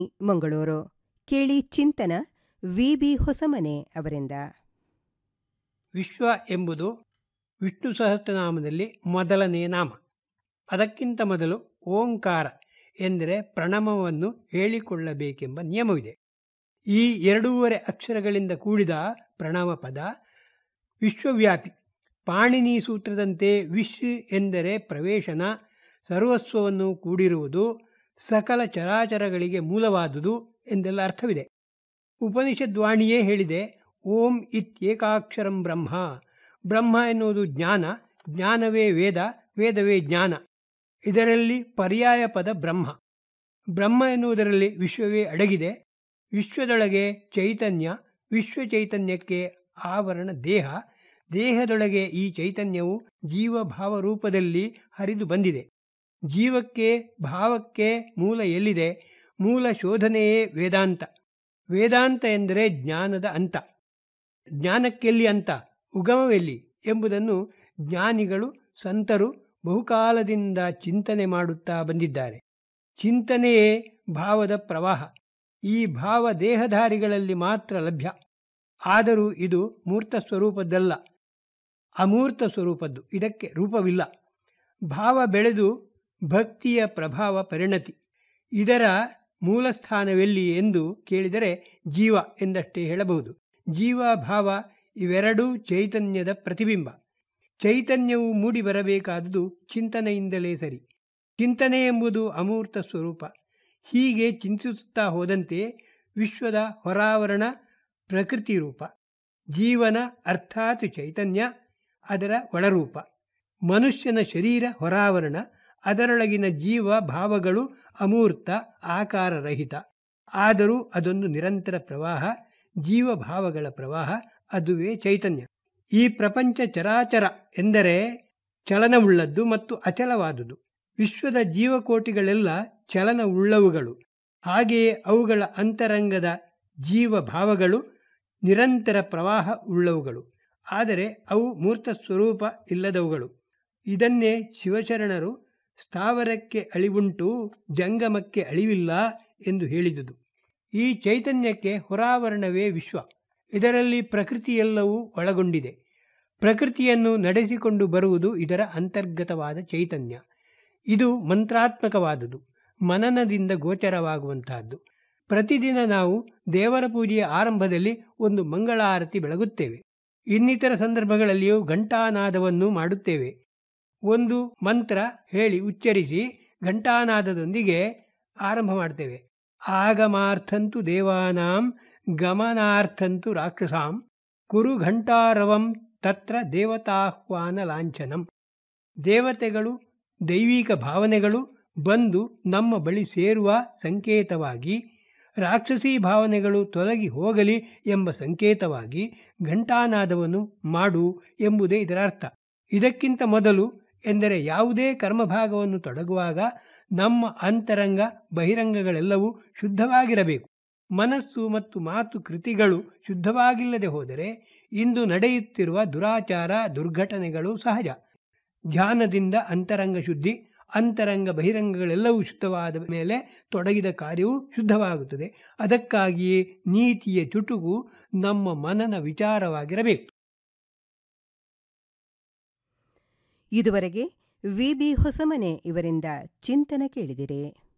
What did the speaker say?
ಮಂಗಳೂರು ಕೇಳಿ ಚಿಂತನ V B Hosamane ಅವರಿಂದ ವಿಶ್ವ ಎಂಬುದು ವಿಷ್ಣು ಸಹಸ್ರನಾಮದಲ್ಲಿ ಮೊದಲನೆಯ ನಾಮ ಅದಕ್ಕಿಂತ ಮೊದಲು ಓಂಕಾರ ಎಂದರೆ ಪ್ರಣಮವನ್ನು ಹೇಳಿಕೊಳ್ಳಬೇಕೆಂಬ ನಿಯಮವಿದೆ ಈ ಎರಡೂವರೆ ಅಕ್ಷರಗಳಿಂದ ಕೂಡಿದ ಪ್ರಣವ ಪದ ವಿಶ್ವವ್ಯಾಪಿ ಪಾಣಿನಿ ಸೂತ್ರದಂತೆ ವಿಶ್ ಎಂದರೆ ಪ್ರವೇಶನ ಸರ್ವಸ್ವವನ್ನು ಕೂಡಿರುವುದು ಸಕಲ ಚರಾಚರಗಳಿಗೆ ಮೂಲವಾದುದು ಎಂದೆಲ್ಲ ಅರ್ಥವಿದೆ ಉಪನಿಷದ್ವಾಣಿಯೇ ಹೇಳಿದೆ ಓಂ ಇತ್ಯೇಕಾಕ್ಷರಂ ಬ್ರಹ್ಮ ಬ್ರಹ್ಮ ಎನ್ನುವುದು ಜ್ಞಾನ ಜ್ಞಾನವೇ ವೇದ ವೇದವೇ ಜ್ಞಾನ ಇದರಲ್ಲಿ ಪರ್ಯಾಯ ಪದ ಬ್ರಹ್ಮ ಬ್ರಹ್ಮ ಎನ್ನುವುದರಲ್ಲಿ ವಿಶ್ವವೇ ಅಡಗಿದೆ ವಿಶ್ವದೊಳಗೆ ಚೈತನ್ಯ ವಿಶ್ವ ಚೈತನ್ಯಕ್ಕೆ ಆವರಣ ದೇಹ ದೇಹದೊಳಗೆ ಈ ಚೈತನ್ಯವು ಜೀವಭಾವ ರೂಪದಲ್ಲಿ ಹರಿದು ಬಂದಿದೆ ಜೀವಕ್ಕೆ ಭಾವಕ್ಕೆ ಮೂಲ ಎಲ್ಲಿದೆ ಮೂಲ ಶೋಧನೆಯೇ ವೇದಾಂತ ವೇದಾಂತ ಎಂದರೆ ಜ್ಞಾನದ ಅಂತ ಜ್ಞಾನಕ್ಕೆಲ್ಲಿ ಅಂತ ಉಗಮವೆಲ್ಲಿ ಎಂಬುದನ್ನು ಜ್ಞಾನಿಗಳು ಸಂತರು ಬಹುಕಾಲದಿಂದ ಚಿಂತನೆ ಮಾಡುತ್ತಾ ಬಂದಿದ್ದಾರೆ ಚಿಂತನೆಯೇ ಭಾವದ ಪ್ರವಾಹ ಈ ಭಾವ ದೇಹಧಾರಿಗಳಲ್ಲಿ ಮಾತ್ರ ಲಭ್ಯ ಆದರೂ ಇದು ಮೂರ್ತ ಸ್ವರೂಪದ್ದಲ್ಲ ಅಮೂರ್ತ ಸ್ವರೂಪದ್ದು ಇದಕ್ಕೆ ರೂಪವಿಲ್ಲ ಭಾವ ಬೆಳೆದು ಭಕ್ತಿಯ ಪ್ರಭಾವ ಪರಿಣತಿ ಇದರ ಮೂಲಸ್ಥಾನವೆಲ್ಲಿ ಎಂದು ಕೇಳಿದರೆ ಜೀವ ಎಂದಷ್ಟೇ ಹೇಳಬಹುದು ಜೀವ ಭಾವ ಇವೆರಡೂ ಚೈತನ್ಯದ ಪ್ರತಿಬಿಂಬ ಚೈತನ್ಯವು ಮೂಡಿ ಬರಬೇಕಾದುದು ಚಿಂತನೆಯಿಂದಲೇ ಸರಿ ಚಿಂತನೆ ಎಂಬುದು ಅಮೂರ್ತ ಸ್ವರೂಪ ಹೀಗೆ ಚಿಂತಿಸುತ್ತಾ ಹೋದಂತೆ ವಿಶ್ವದ ಹೊರಾವರಣ ಪ್ರಕೃತಿ ರೂಪ ಜೀವನ ಅರ್ಥಾತ್ ಚೈತನ್ಯ ಅದರ ಒಳರೂಪ ಮನುಷ್ಯನ ಶರೀರ ಹೊರಾವರಣ ಅದರೊಳಗಿನ ಜೀವ ಭಾವಗಳು ಅಮೂರ್ತ ಆಕಾರರಹಿತ ಆದರೂ ಅದೊಂದು ನಿರಂತರ ಪ್ರವಾಹ ಜೀವಭಾವಗಳ ಪ್ರವಾಹ ಅದುವೇ ಚೈತನ್ಯ ಈ ಪ್ರಪಂಚ ಚರಾಚರ ಎಂದರೆ ಚಲನವುಳ್ಳದ್ದು ಮತ್ತು ಅಚಲವಾದುದು ವಿಶ್ವದ ಜೀವಕೋಟಿಗಳೆಲ್ಲ ಚಲನವುಳ್ಳವುಗಳು ಹಾಗೆಯೇ ಅವುಗಳ ಅಂತರಂಗದ ಜೀವಭಾವಗಳು ನಿರಂತರ ಪ್ರವಾಹ ಉಳ್ಳವುಗಳು ಆದರೆ ಅವು ಮೂರ್ತ ಸ್ವರೂಪ ಇಲ್ಲದವುಗಳು ಇದನ್ನೇ ಶಿವಶರಣರು ಸ್ಥಾವರಕ್ಕೆ ಅಳಿವುಂಟು ಜಂಗಮಕ್ಕೆ ಅಳಿವಿಲ್ಲ ಎಂದು ಹೇಳಿದುದು ಈ ಚೈತನ್ಯಕ್ಕೆ ಹೊರಾವರಣವೇ ವಿಶ್ವ ಇದರಲ್ಲಿ ಪ್ರಕೃತಿಯೆಲ್ಲವೂ ಒಳಗೊಂಡಿದೆ ಪ್ರಕೃತಿಯನ್ನು ನಡೆಸಿಕೊಂಡು ಬರುವುದು ಇದರ ಅಂತರ್ಗತವಾದ ಚೈತನ್ಯ ಇದು ಮಂತ್ರಾತ್ಮಕವಾದುದು ಮನನದಿಂದ ಗೋಚರವಾಗುವಂತಹದ್ದು ಪ್ರತಿದಿನ ನಾವು ದೇವರ ಪೂಜೆಯ ಆರಂಭದಲ್ಲಿ ಒಂದು ಮಂಗಳಾರತಿ ಬೆಳಗುತ್ತೇವೆ ಇನ್ನಿತರ ಸಂದರ್ಭಗಳಲ್ಲಿಯೂ ಘಂಟಾನಾದವನ್ನು ಮಾಡುತ್ತೇವೆ ಒಂದು ಮಂತ್ರ ಹೇಳಿ ಉಚ್ಚರಿಸಿ ಘಂಟಾನಾದದೊಂದಿಗೆ ಆರಂಭ ಮಾಡ್ತೇವೆ ಆಗಮಾರ್ಥಂತು ದೇವಾನಾಂ ಗಮನಾರ್ಥಂತು ರಾಕ್ಷಸಾಂ ಕುರು ಘಂಟಾರವಂ ತತ್ರ ದೇವತಾಹ್ವಾನ ಲಾಂಛನಂ ದೇವತೆಗಳು ದೈವಿಕ ಭಾವನೆಗಳು ಬಂದು ನಮ್ಮ ಬಳಿ ಸೇರುವ ಸಂಕೇತವಾಗಿ ರಾಕ್ಷಸೀ ಭಾವನೆಗಳು ತೊಲಗಿ ಹೋಗಲಿ ಎಂಬ ಸಂಕೇತವಾಗಿ ಘಂಟಾನಾದವನ್ನು ಮಾಡು ಎಂಬುದೇ ಇದರ ಅರ್ಥ ಇದಕ್ಕಿಂತ ಮೊದಲು ಎಂದರೆ ಯಾವುದೇ ಕರ್ಮಭಾಗವನ್ನು ತೊಡಗುವಾಗ ನಮ್ಮ ಅಂತರಂಗ ಬಹಿರಂಗಗಳೆಲ್ಲವೂ ಶುದ್ಧವಾಗಿರಬೇಕು ಮನಸ್ಸು ಮತ್ತು ಮಾತು ಕೃತಿಗಳು ಶುದ್ಧವಾಗಿಲ್ಲದೆ ಹೋದರೆ ಇಂದು ನಡೆಯುತ್ತಿರುವ ದುರಾಚಾರ ದುರ್ಘಟನೆಗಳು ಸಹಜ ಧ್ಯಾನದಿಂದ ಅಂತರಂಗ ಶುದ್ಧಿ ಅಂತರಂಗ ಬಹಿರಂಗಗಳೆಲ್ಲವೂ ಶುದ್ಧವಾದ ಮೇಲೆ ತೊಡಗಿದ ಕಾರ್ಯವೂ ಶುದ್ಧವಾಗುತ್ತದೆ ಅದಕ್ಕಾಗಿಯೇ ನೀತಿಯ ಚುಟುಕು ನಮ್ಮ ಮನನ ವಿಚಾರವಾಗಿರಬೇಕು ಇದುವರೆಗೆ ವಿ ಬಿ ಹೊಸಮನೆ ಇವರಿಂದ ಚಿಂತನ ಕೇಳಿದಿರಿ